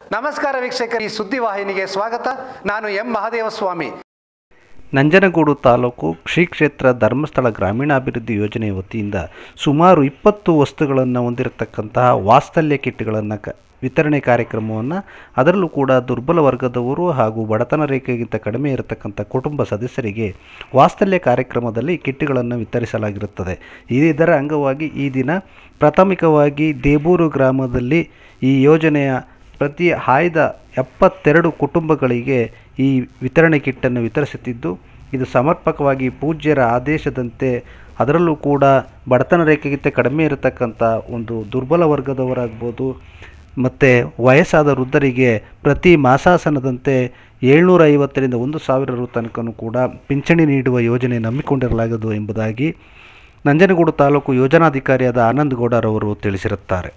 ನಮಸ್ಕಾರ ವೀಕ್ಷಕರು ಈ ಸುದ್ದಿವಾಹಿನಿಗೆ ಸ್ವಾಗತ ನಾನು ಎಂ ಮಹದೇವಸ್ವಾಮಿ ನಂಜನಗೂಡು ತಾಲೂಕು ಶ್ರೀ ಕ್ಷೇತ್ರ ಧರ್ಮಸ್ಥಳ ಗ್ರಾಮೀಣಾಭಿವೃದ್ಧಿ ಯೋಜನೆ ವತಿಯಿಂದ ಸುಮಾರು ಇಪ್ಪತ್ತು ವಸ್ತುಗಳನ್ನು ಹೊಂದಿರತಕ್ಕಂತಹ ವಾತ್ಸಲ್ಯ ಕಿಟ್ಗಳನ್ನು ಕ ವಿತರಣೆ ಕಾರ್ಯಕ್ರಮವನ್ನು ಅದರಲ್ಲೂ ಕೂಡ ದುರ್ಬಲ ವರ್ಗದವರು ಹಾಗೂ ಬಡತನ ರೇಖೆಗಿಂತ ಕಡಿಮೆ ಇರತಕ್ಕಂಥ ಕುಟುಂಬ ಸದಸ್ಯರಿಗೆ ವಾತ್ಸಲ್ಯ ಕಾರ್ಯಕ್ರಮದಲ್ಲಿ ಕಿಟ್ಗಳನ್ನು ವಿತರಿಸಲಾಗಿರುತ್ತದೆ ಇದರ ಅಂಗವಾಗಿ ಈ ದಿನ ಪ್ರಾಥಮಿಕವಾಗಿ ದೇಬೂರು ಗ್ರಾಮದಲ್ಲಿ ಈ ಯೋಜನೆಯ ಪ್ರತಿ ಆಯ್ದ ಎಪ್ಪತ್ತೆರಡು ಕುಟುಂಬಗಳಿಗೆ ಈ ವಿತರಣೆ ಕಿಟ್ಟನ್ನು ವಿತರಿಸುತ್ತಿದ್ದು ಇದು ಸಮರ್ಪಕವಾಗಿ ಪೂಜ್ಯರ ಆದೇಶದಂತೆ ಅದರಲ್ಲೂ ಕೂಡ ಬಡತನ ರೇಖೆಗಿಂತ ಕಡಿಮೆ ಇರತಕ್ಕಂಥ ಒಂದು ದುರ್ಬಲ ವರ್ಗದವರಾಗ್ಬೋದು ಮತ್ತು ವಯಸ್ಸಾದ ವೃದ್ಧರಿಗೆ ಪ್ರತಿ ಮಾಸಾಸನದಂತೆ ಏಳ್ನೂರ ಐವತ್ತರಿಂದ ಒಂದು ಸಾವಿರ ರು ತನಕನೂ ಕೂಡ ಪಿಂಚಣಿ ನೀಡುವ ಯೋಜನೆ ನಂಬಿಕೊಂಡಿರಲಾಗದು ಎಂಬುದಾಗಿ ನಂಜನಗೂಡು ತಾಲೂಕು ಯೋಜನಾಧಿಕಾರಿಯಾದ ಆನಂದ್ ಗೌಡರವರು ತಿಳಿಸಿರುತ್ತಾರೆ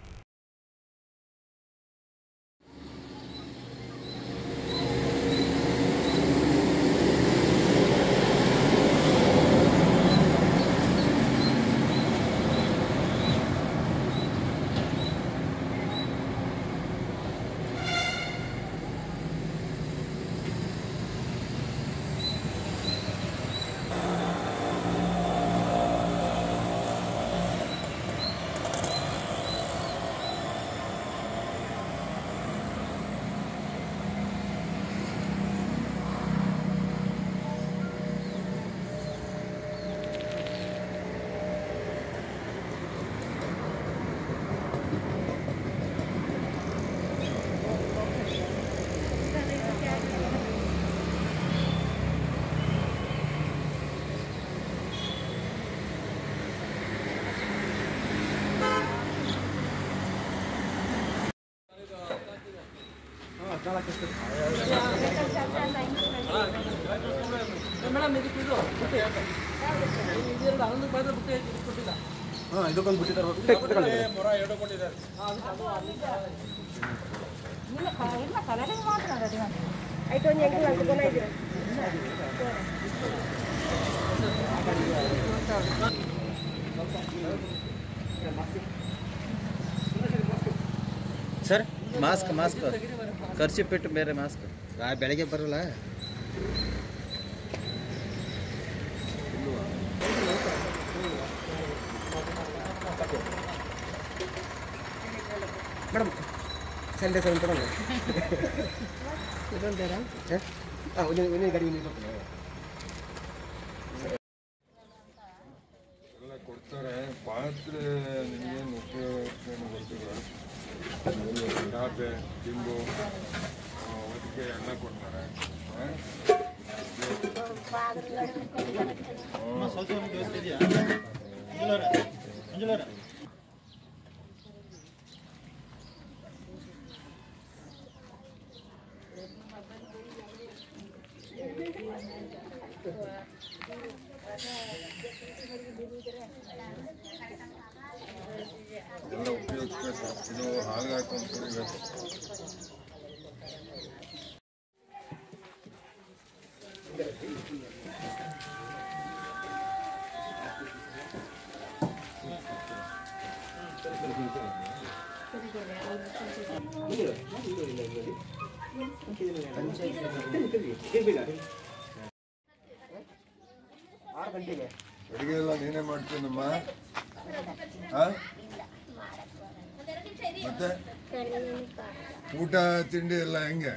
ಸರ್ ಮಾಸ್ಕ್ ಮಾಸ್ಕ್ ಖರ್ಚು ಬಿಟ್ಟು ಬೇರೆ ಮಾಸ್ಕ್ ಆ ಬೆಳಗ್ಗೆ ಬರಲ್ಲ ಮೇಡಮ್ ಸಂಡೆ ಸೆವೆನ್ ತಗೊಂಡು ಹಾಂ ಒಂದು ಒಂದು ಗಾಡಿ ಒಂದು ಬರ್ತೀನಿ ಎಲ್ಲ ಕೊಡ್ತಾರೆ ಪಾತ್ರೆ ನಿಮಗೇನು ಉಪಯೋಗ ಗೊತ್ತಿಲ್ಲ ಚಾಪೆ ದಿಂಬು ಅದಕ್ಕೆ ಎಲ್ಲ ಕೊಡ್ತಾರೆ ಆ? ಎಲ್ಲ ಉಪಯೋಗಿಸ್ಬೇಕು ಇದು ಹಾಗೆ ಹಾಕೊಂಡು ಕುಡಿಬೇಕು ಆರು ಗಂಟೆಗೆ ಅಡುಗೆ ಎಲ್ಲ ನೀನೇ ಮಾಡ್ತೀನಮ್ಮ ಆ? ಮತ್ತೆ ಊಟ ತಿಂಡಿ ಎಲ್ಲ ಹೆಂಗೆ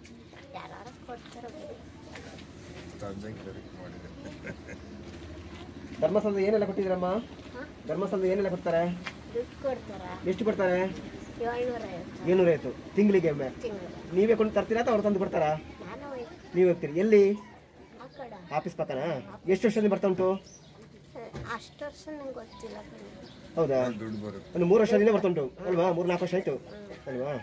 ತಂದೆ ಕರೆಕ್ಟ್ ಮಾಡಿದೆ ಧರ್ಮಸ್ಥಳದ ಏನೆಲ್ಲ ಕೊಟ್ಟಿದ್ದೀರಮ್ಮ ಧರ್ಮಸ್ಥಳದ ಏನೆಲ್ಲ ಕೊಡ್ತಾರೆ ದುಡ್ಡು ಕೊಡ್ತಾರ ಎಷ್ಟು ಕೊಡ್ತಾರೆ ಏಳ್ನೂರ ಐವತ್ತು ಏಳ್ನೂರೈವತ್ತು ತಿಂಗಳಿಗೆ ಒಮ್ಮೆ ತಿಂಗಳು ನೀವೇ ಕೊಂಡು ತರ್ತೀರಾ ಅಥವಾ ಅವ್ರು ತಂದು ಕೊಡ್ತಾರಾ ನಾನು ಹೋಯ್ತು ನೀವು ಹೋಗ್ತೀರಿ ಎಲ್ಲಿ ಆ ಕಡೆ ಆಫೀಸ್ ಪಕ್ಕನಾ ಎಷ್ಟು ವರ್ಷದಿಂದ ಬರ್ತಾ ಉಂಟು ಅಷ್ಟು ವರ್ಷ ನಂಗೆ ಗೊತ್ತಿಲ್ಲ ಕಣೆ. ಹೌದಾ ದುಡ್ಡು ಬರುತ್ತೆ ಒಂದು ಮೂರು ವರ್ಷದಿಂದ ಬರ್ತಾ ಉಂಟು ಅಲ್ವಾ ಮೂರು ನಾಲ್ಕು ವರ್ಷ ಆಯ್ತು ಅಲ್ವಾ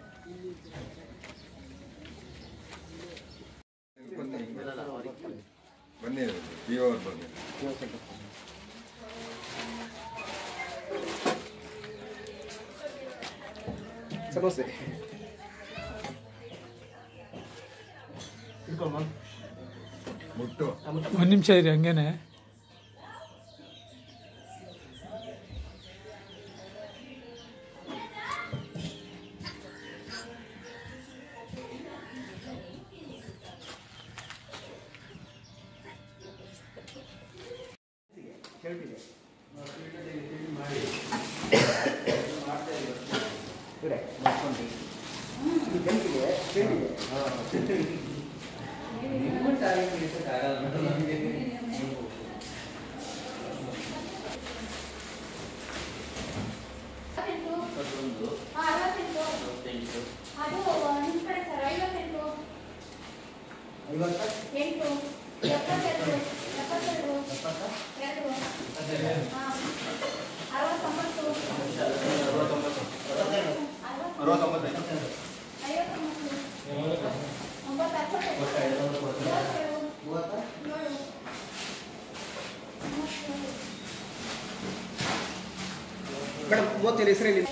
ಬನ್ನಿ ಪಿ ಅವ್ರು ಬನ್ನಿ ಸಮೋಸೆ ಇಟ್ಕೊಳಮ್ಮ. ಮುಟ್ಟು ಒಂದು ನಿಮಿಷ ಇರಿ ಹಂಗೇನೆ ಕೆಳಗಡೆ ಈ ಬೆಂಕಿಗೆ ಚೆಂಡಿಗೆ ಅದು ನಿಮ್ಮ ಕಡೆ ಸರ್ ಐವತ್ತೆಂಟು ಐವತ್ತ ಎಂಟು ಎಪ್ಪತ್ತೆರಡು ಎಪ್ಪತ್ತೆರಡು ಎರಡು ಹಾಂ ಅರವತ್ತೊಂಬತ್ತು ಅರವತ್ತೊಂಬತ್ತು ಐವತ್ತೊಂಬತ್ತು ಒಂಬತ್ತು ಅರವತ್ತೆರಡು ಮೂವತ್ತೇಳು ಮೂವತ್ತ ಏಳು ಮೇಡಮ್ ಮೂವತ್ತೇಳು ಹೆಸರೇನು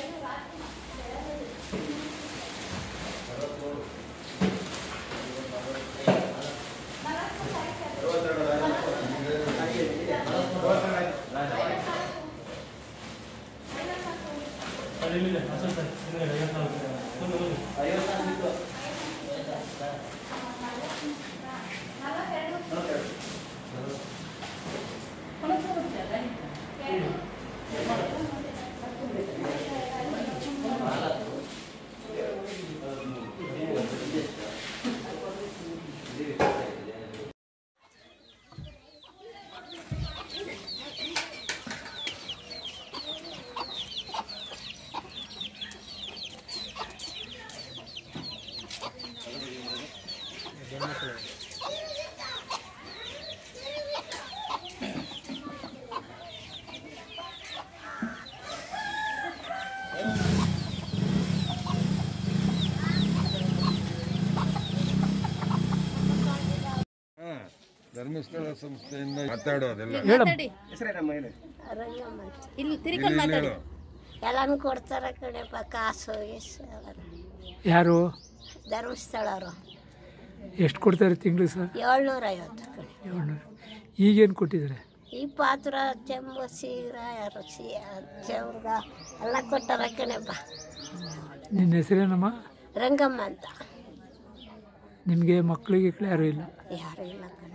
ಧರ್ಮಸ್ಥಳ ಸಂಸ್ಥೆಯಿಂದ ಮಾತಾಡೋದೆಲ್ಲ ಹೆಸರೇನಮ್ಮ ಹೇಳಿ ರಂಗಮ್ಮಂತ ಇಲ್ಲಿ ಇಲ್ಲಿ ಇಲ್ಲಿ ಹೇಳು ಎಲ್ಲಾನು ಕೊಡ್ತಾರ ಕಡೆಪ್ಪ ಕಾಸು ಗೀಸು ಎಲ್ಲ. ಯಾರು ಧರ್ಮಸ್ಥಳರು ಎಷ್ಟು ಕೊಡ್ತಾರೆ ತಿಂಗಳು ಸರ್ ಏಳ್ನೂರ ಐವತ್ತು ಕಡೆ ಏಳ್ನೂರು ಈಗೇನು ಕೊಟ್ಟಿದ್ದಾರೆ ಈ ಪಾತ್ರ ಚೆಂಬು ಸೀರ ರುಚಿ ಚೆಂಬ ಎಲ್ಲ ಕೊಟ್ಟಾರ ಕಣಪ್ಪ ನಿನ್ನ ಹೆಸರೇನಮ್ಮ ರಂಗಮ್ಮ ಅಂತ ನಿಮಗೆ ಮಕ್ಕಳಿಗೆ ಯಾರೂ ಇಲ್ಲ ಯಾರು ಇಲ್ಲ ಕಣಪ್ಪ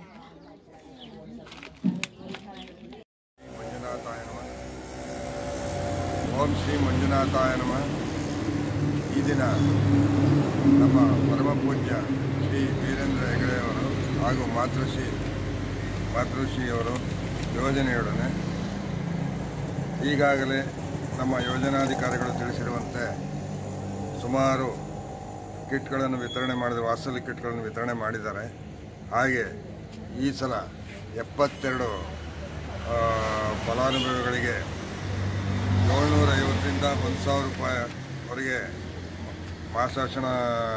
ಮಂಜುನಾಥಾಯ ನಮಃ ಓಂ ಶ್ರೀ ಮಂಜುನಾಥಾಯ ನಮಃ ಈ ದಿನ ನಮ್ಮ ಪರಮ ಪೂಜ್ಯ ಶ್ರೀ ವೀರೇಂದ್ರ ಹೆಗಡೆಯವರು ಹಾಗೂ ಮಾತೃಶ್ರೀ ಮಾತೃಶ್ರೀಯವರು ಯೋಜನೆಯೊಡನೆ ಈಗಾಗಲೇ ನಮ್ಮ ಯೋಜನಾಧಿಕಾರಿಗಳು ತಿಳಿಸಿರುವಂತೆ ಸುಮಾರು ಕಿಟ್ಗಳನ್ನು ವಿತರಣೆ ಮಾಡಿದ ವಾತ್ಸಲ್ಯ ಕಿಟ್ಗಳನ್ನು ವಿತರಣೆ ಮಾಡಿದ್ದಾರೆ ಹಾಗೆ ಈ ಸಲ ಎಪ್ಪತ್ತೆರಡು ಆ, ಫಲಾನುಭವಿಗಳಿಗೆ ಏಳ್ನೂರ ಐವತ್ತರಿಂದ ಒಂದು ಸಾವಿರ ರೂಪಾಯಿವರೆಗೆ ಮಾಸಾಶನ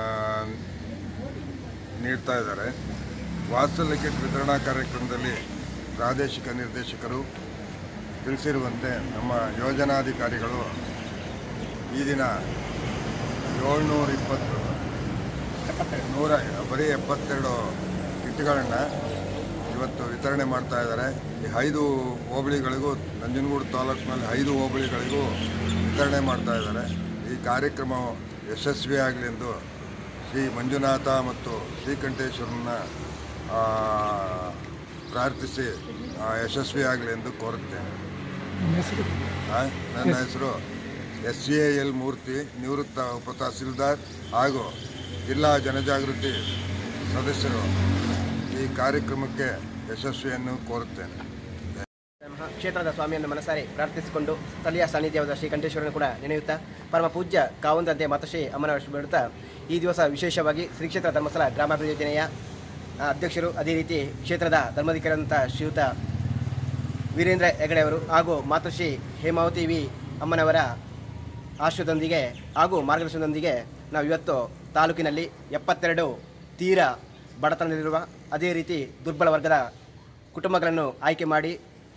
ನೀಡ್ತಾ ಇದ್ದಾರೆ ವಾತ್ಸಲ್ಯ ಕಿಟ್ ವಿತರಣಾ ಕಾರ್ಯಕ್ರಮದಲ್ಲಿ ಪ್ರಾದೇಶಿಕ ನಿರ್ದೇಶಕರು ತಿಳಿಸಿರುವಂತೆ ನಮ್ಮ ಯೋಜನಾಧಿಕಾರಿಗಳು ಈ ದಿನ ಏಳ್ನೂರ ಇಪ್ಪತ್ತು ನೂರ ಬರೀ ಎಪ್ಪತ್ತೆರಡು ಕಿಟ್ಗಳನ್ನು ಇವತ್ತು ವಿತರಣೆ ಮಾಡ್ತಾ ಇದ್ದಾರೆ ಈ ಐದು ಹೋಬಳಿಗಳಿಗೂ ನಂಜನಗೂಡು ತಾಲೂಕಿನಲ್ಲಿ ಐದು ಹೋಬಳಿಗಳಿಗೂ ವಿತರಣೆ ಮಾಡ್ತಾ ಇದ್ದಾರೆ ಈ ಕಾರ್ಯಕ್ರಮ ಯಶಸ್ವಿಯಾಗಲಿ ಎಂದು ಶ್ರೀ ಮಂಜುನಾಥ ಮತ್ತು ಶ್ರೀಕಂಠೇಶ್ವರನ ಆ, ಪ್ರಾರ್ಥಿಸಿ ಆ, ಯಶಸ್ವಿಯಾಗಲಿ ಎಂದು ಕೋರುತ್ತೇನೆ ನಿಮ್ಮ ಹೆಸರು ಆ, ನನ್ನ ಹೆಸರು ಎಸ್ ಎ ಎಲ್ ಮೂರ್ತಿ ನಿವೃತ್ತ ಉಪ ತಹಸೀಲ್ದಾರ್ ಹಾಗೂ ಜಿಲ್ಲಾ ಜನಜಾಗೃತಿ ಸದಸ್ಯರು ಈ ಕಾರ್ಯಕ್ರಮಕ್ಕೆ ಯಶಸ್ವಿಯನ್ನು ಕೋರುತ್ತೇನೆ ನಮ್ಮ ಕ್ಷೇತ್ರದ ಸ್ವಾಮಿಯನ್ನು ಮನಸಾರಿ ಪ್ರಾರ್ಥಿಸಿಕೊಂಡು ಸ್ಥಳೀಯ ಸಾನ್ನಿಧ್ಯವಾದ ಶ್ರೀ ಕಂಠೇಶ್ವರನ ಕೂಡ ನೆನೆಯುತ್ತಾ ಪರಮ ಪೂಜ್ಯ ಕಾವಂದಂತೆ ಮಾತಶ್ರೀ ಅಮ್ಮನ ಬಿಡುತ್ತಾ ಈ ದಿವಸ ವಿಶೇಷವಾಗಿ ಶ್ರೀ ಕ್ಷೇತ್ರ ಧರ್ಮಸ್ಥಳ ಗ್ರಾಮಾಭಿವೃದ್ಧಿ ಯೋಜನೆಯ ಆ, ಅಧ್ಯಕ್ಷರು ಅದೇ ರೀತಿ ಕ್ಷೇತ್ರದ ಧರ್ಮಾಧಿಕಾರಿಯಾದಂಥ ಶ್ರೀಯುತ ವೀರೇಂದ್ರ ಹೆಗಡೆ ಅವರು ಹಾಗೂ ಮಾತೃಶ್ರೀ ಹೇಮಾವತಿ ವಿ ಅಮ್ಮನವರ ಆಶ್ರಯದೊಂದಿಗೆ ಹಾಗೂ ಮಾರ್ಗದರ್ಶನದೊಂದಿಗೆ ನಾವು ಇವತ್ತು ತಾಲೂಕಿನಲ್ಲಿ ಎಪ್ಪತ್ತೆರಡು ತೀರ ಬಡತನದಲ್ಲಿರುವ ಅದೇ ರೀತಿ ದುರ್ಬಲ ವರ್ಗದ ಕುಟುಂಬಗಳನ್ನು ಆಯ್ಕೆ ಮಾಡಿ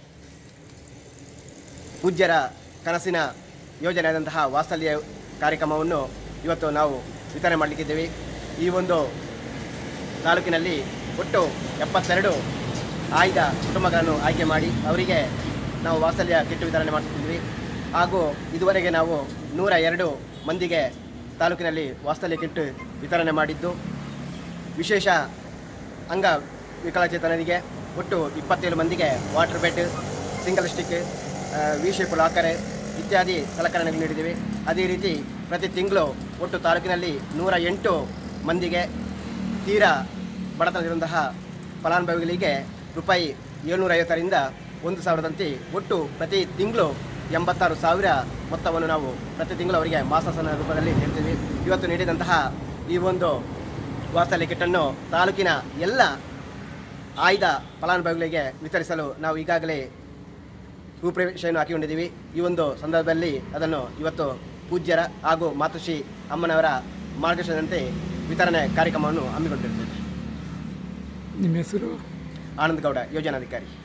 ಪೂಜ್ಯರ ಕನಸಿನ ಯೋಜನೆಯಾದಂತಹ ವಾತ್ಸಲ್ಯ ಕಾರ್ಯಕ್ರಮವನ್ನು ಇವತ್ತು ನಾವು ವಿತರಣೆ ಮಾಡಲಿಕ್ಕಿದ್ದೇವೆ ಈ ಒಂದು ತಾಲೂಕಿನಲ್ಲಿ ಒಟ್ಟು ಎಪ್ಪತ್ತೆರಡು ಆಯ್ದ ಕುಟುಂಬಗಳನ್ನು ಆಯ್ಕೆ ಮಾಡಿ ಅವರಿಗೆ ನಾವು ವಾತ್ಸಲ್ಯ ಕಿಟ್ಟು ವಿತರಣೆ ಮಾಡ್ತಿದ್ವಿ ಹಾಗೂ ಇದುವರೆಗೆ ನಾವು ನೂರ ಎರಡು ಮಂದಿಗೆ ತಾಲೂಕಿನಲ್ಲಿ ವಾತ್ಸಲ್ಯ ಕಿಟ್ಟು ವಿತರಣೆ ಮಾಡಿದ್ದು ವಿಶೇಷ ಅಂಗ ವಿಕಲಚೇತನರಿಗೆ ಒಟ್ಟು ಇಪ್ಪತ್ತೇಳು ಮಂದಿಗೆ water bed single stick V shape locker ಇತ್ಯಾದಿ ಸಲಕರಣೆಗಳು ನೀಡಿದ್ದೀವಿ ಅದೇ ರೀತಿ ಪ್ರತಿ ತಿಂಗಳು ಒಟ್ಟು ತಾಲೂಕಿನಲ್ಲಿ ನೂರ ಎಂಟು ಮಂದಿಗೆ ತೀರಾ ಬಡತನದಿರುವಂತಹ ಫಲಾನುಭವಿಗಳಿಗೆ ರೂಪಾಯಿ ಏಳ್ನೂರೈವತ್ತರಿಂದ ಒಂದು ಸಾವಿರದಂತೆ ಒಟ್ಟು ಪ್ರತಿ ತಿಂಗಳು ಎಂಬತ್ತಾರು ಸಾವಿರ ಮೊತ್ತವನ್ನು ನಾವು ಪ್ರತಿ ತಿಂಗಳು ಅವರಿಗೆ ಮಾಸಾಸನ ರೂಪದಲ್ಲಿ ನೀಡ್ತೀವಿ ಇವತ್ತು ನೀಡಿದಂತಹ ಈ ಒಂದು ವಾತ್ಸಲ್ಯ ಕಿಟ್ಟನ್ನು ತಾಲೂಕಿನ ಎಲ್ಲ ಆಯ್ದ ಫಲಾನುಭವಿಗಳಿಗೆ ವಿತರಿಸಲು ನಾವು ಈಗಾಗಲೇ ರೂಪರೇಷೆಯನ್ನು ಹಾಕಿಕೊಂಡಿದ್ದೀವಿ ಈ ಒಂದು ಸಂದರ್ಭದಲ್ಲಿ ಅದನ್ನು ಇವತ್ತು ಪೂಜ್ಯರ ಹಾಗೂ ಮಾತುಶ್ರೀ ಅಮ್ಮನವರ ಮಾರ್ಗದರ್ಶನದಂತೆ ವಿತರಣೆ ಕಾರ್ಯಕ್ರಮವನ್ನು ಹಮ್ಮಿಕೊಂಡಿರ್ತೇವೆ ನಿಮ್ಮ ಹೆಸರು ಆನಂದ್ ಗೌಡ ಯೋಜನಾಧಿಕಾರಿ